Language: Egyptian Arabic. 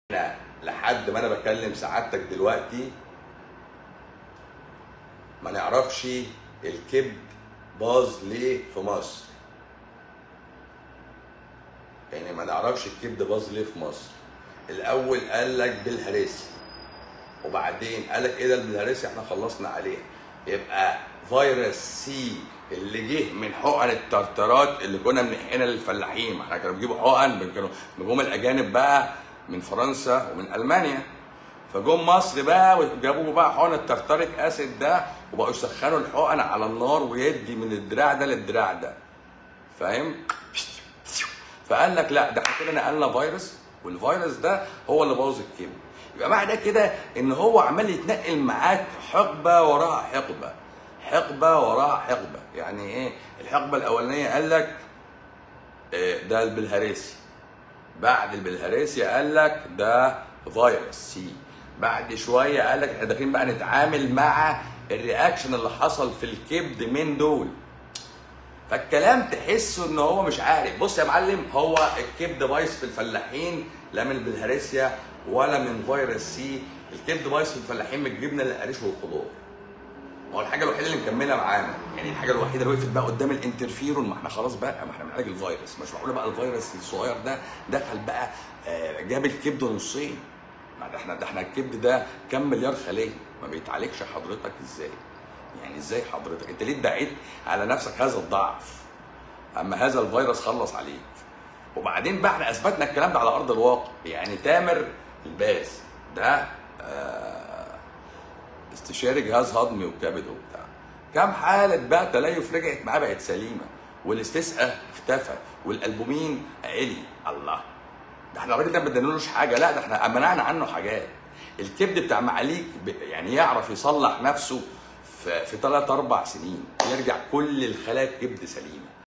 احنا لحد ما انا بكلم سعادتك دلوقتي ما نعرفش الكبد باظ ليه في مصر يعني ما نعرفش الكبد باظ ليه في مصر الاول قال لك بالهرسي وبعدين قال لك ايه ده بالهرسي احنا خلصنا عليه يبقى فيروس سي اللي جه من حقن الترترات اللي كنا بنحقنها للفلاحين ما احنا كانوا بيجيبوا حقن كانوا بيجوا الاجانب بقى من فرنسا ومن المانيا فجم مصر بقى وجابوا بقى حقن الترتريك اسيد ده وبقوا يسخنوا الحقن على النار ويدي من الدراع ده للدراع ده فاهم فقال لك لا ده احنا كده نقلنا فيروس والفيروس ده هو اللي بوظ الكبد يبقى معنى كده ان هو عمال يتنقل معاك حقبه وراها حقبه حقبه وراها حقبه يعني ايه الحقبه الاولانيه قال لك إيه ده البلهارسي بعد البلهارسي قال لك ده فيروس سي بعد شويه قال لك احنا داخلين بقى نتعامل مع الرياكشن اللي حصل في الكبد من دول فالكلام تحسه ان هو مش عارف بص يا معلم هو الكبد بايظ في الفلاحين لا من البلهارسيا ولا من فيروس سي الكبد بايظ في الفلاحين من الجبنه القريش والخضار هو الحاجه الوحيده اللي مكمله معانا يعني الحاجه الوحيده اللي وقفت بقى قدام الانترفيرون ما احنا خلاص بقى ما احنا بنعالج الفيروس مش معقوله بقى الفيروس الصغير ده دخل بقى آه، جاب الكبد نصين ما ده احنا ده احنا الكبد ده كام مليار خليه ما بيتعالجش حضرتك ازاي يعني ازاي حضرتك انت ليه ادعيت على نفسك هذا الضعف اما هذا الفيروس خلص عليك وبعدين بقى احنا اثبتنا الكلام ده على ارض الواقع يعني تامر الباس ده آه استشاري جهاز هضمي وكبد وبتاع كام حاله بقى تليف رجعت معاه بقت سليمه والاستسقاء اختفى والالبومين عالي الله ده احنا الراجل ده ما ادينالوش حاجه لا ده احنا منعنا عنه حاجات الكبد بتاع معاليك ب- يعني يعرف يصلح نفسه في في ثلاث اربع سنين يرجع كل الخلايا الكبد سليمه